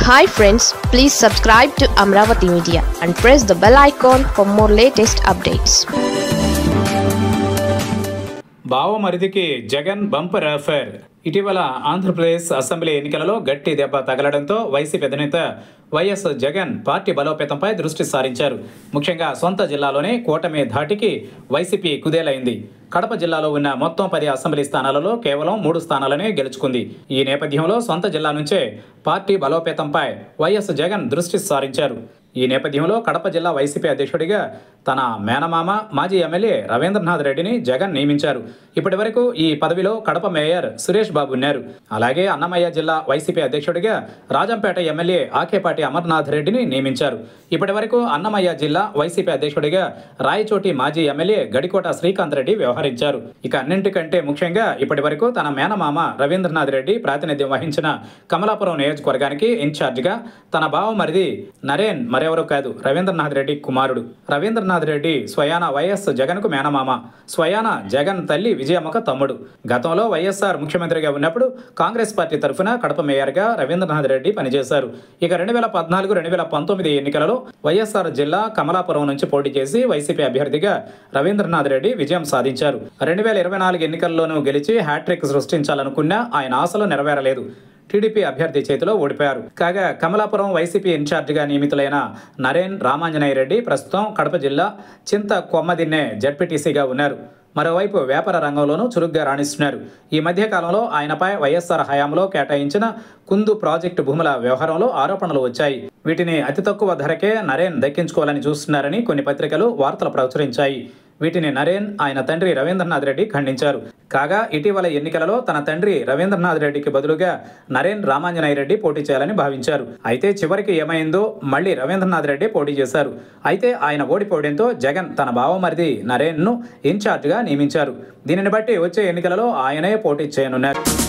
hi friends please subscribe to Amaravati media and press the bell icon for more latest updates బావమరిదికి Jagan bumper offer ఇటీవల Andhra Pradesh assembly ఎన్నికలలో గట్టి దెబ్బ తగలడంతో వైసీపీ అధినేత వైఎస్ జగన్ పార్టీ బలోపేతంపై దృష్టి సారించారు ముఖ్యంగా సొంత జిల్లాలోనే కూటమి ధాటికి వైసీపీ కుదేలైంది కడప జిల్లాలో ఉన్న మొత్తం పది అసెంబ్లీ స్థానాలలో కేవలం మూడు స్థానాలనే గెలుచుకుంది ఈ నేపథ్యంలో సొంత జిల్లా నుంచే పార్టీ బలోపేతంపై వైఎస్ జగన్ దృష్టి సారించారు ఈ నేపథ్యంలో కడప జిల్లా వైసీపీ అధ్యక్షుడిగా తన మేనమామ మాజీ ఎమ్మెల్యే రవీంద్రనాథ్ రెడ్డిని జగన్ నియమించారు ఇప్పటి వరకు ఈ పదవిలో కడప మేయర్ సురేష్ బాబు ఉన్నారు అలాగే అన్నమయ్య జిల్లా వైసీపీ అధ్యక్షుడిగా రాజంపేట ఎమ్మెల్యే ఆకేపాటి అమర్నాథ్ రెడ్డిని నియమించారు ఇప్పటి వరకు అన్నమయ్య జిల్లా వైసీపీ అధ్యక్షుడిగా రాయచోటి మాజీ ఎమ్మెల్యే గడికోట శ్రీకాంత్ రెడ్డి వ్యవహరించారు ఇక అన్నింటికంటే ముఖ్యంగా ఇప్పటి వరకు తన మేనమామ రవీంద్రనాథ్ రెడ్డి ప్రాతినిధ్యం వహించిన కమలాపురం నియోజకవర్గానికి ఇన్ఛార్జిగా తన బావమరిది నరేన్ మరెవరూ కాదు రవీంద్రనాథ్ రెడ్డి కుమారుడు రవీంద్రనాథ్ రెడ్డి స్వయాన వైఎస్ జగన్కు మేనమామ స్వయాన జగన్ తల్లి విజయమ్మక తమ్ముడు గతంలో వైఎస్ఆర్ ముఖ్యమంత్రిగా ఉన్నప్పుడు కాంగ్రెస్ పార్టీ తరఫున కడప మేయర్గా రవీంద్రనాథ్ రెడ్డి పనిచేశారు ఇక రెండు వేల పద్నాలుగు రెండు వేల పంతొమ్మిది ఎన్నికలలో వైఎస్ఆర్ జిల్లా కమలాపురం నుంచి పోటీ చేసి వైసీపీ అభ్యర్థిగా రవీంద్రనాథ్ రెడ్డి విజయం సాధించారు రెండు వేల ఇరవై నాలుగు ఎన్నికల్లోనూ గెలిచి హ్యాట్రిక్ సృష్టించాలనుకున్నా ఆయన ఆశలు నెరవేరలేదు టీడీపీ అభ్యర్థి చేతిలో ఓడిపోయారు కాగా కమలాపురం వైసీపీ ఇన్ఛార్జిగా నియమితులైన నరేన్ రామాంజనేయ రెడ్డి ప్రస్తుతం కడప జిల్లా చింత కొమ్మదిన్నే జడ్పీటీసీగా ఉన్నారు మరోవైపు వ్యాపార రంగంలోనూ చురుగ్గా రాణిస్తున్నారు ఈ మధ్య కాలంలో ఆయనపై వైఎస్ఆర్ హయాంలో కేటాయించిన కుందు ప్రాజెక్టు భూముల వ్యవహారంలో ఆరోపణలు వచ్చాయి వీటిని అతి తక్కువ ధరకే నరేన్ దక్కించుకోవాలని చూస్తున్నారని కొన్ని పత్రికలు వార్తలు ప్రచురించాయి వీటిని నరేన్ ఆయన తండ్రి రవీంద్రనాథ్ రెడ్డి ఖండించారు కాగా ఇటీవల ఎన్నికలలో తన తండ్రి రవీంద్రనాథ్ రెడ్డికి బదులుగా నరేన్ రామాంజనేయ రెడ్డి పోటీ చేయాలని భావించారు అయితే చివరికి ఏమైందో మళ్ళీ రవీంద్రనాథ్ రెడ్డి పోటీ చేశారు అయితే ఆయన ఓడిపోవడంతో జగన్ తన బావమరిది నరేన్ను ఇన్ఛార్జ్గా నియమించారు దీనిని బట్టి వచ్చే ఎన్నికలలో ఆయనే పోటీ చేయనున్నారు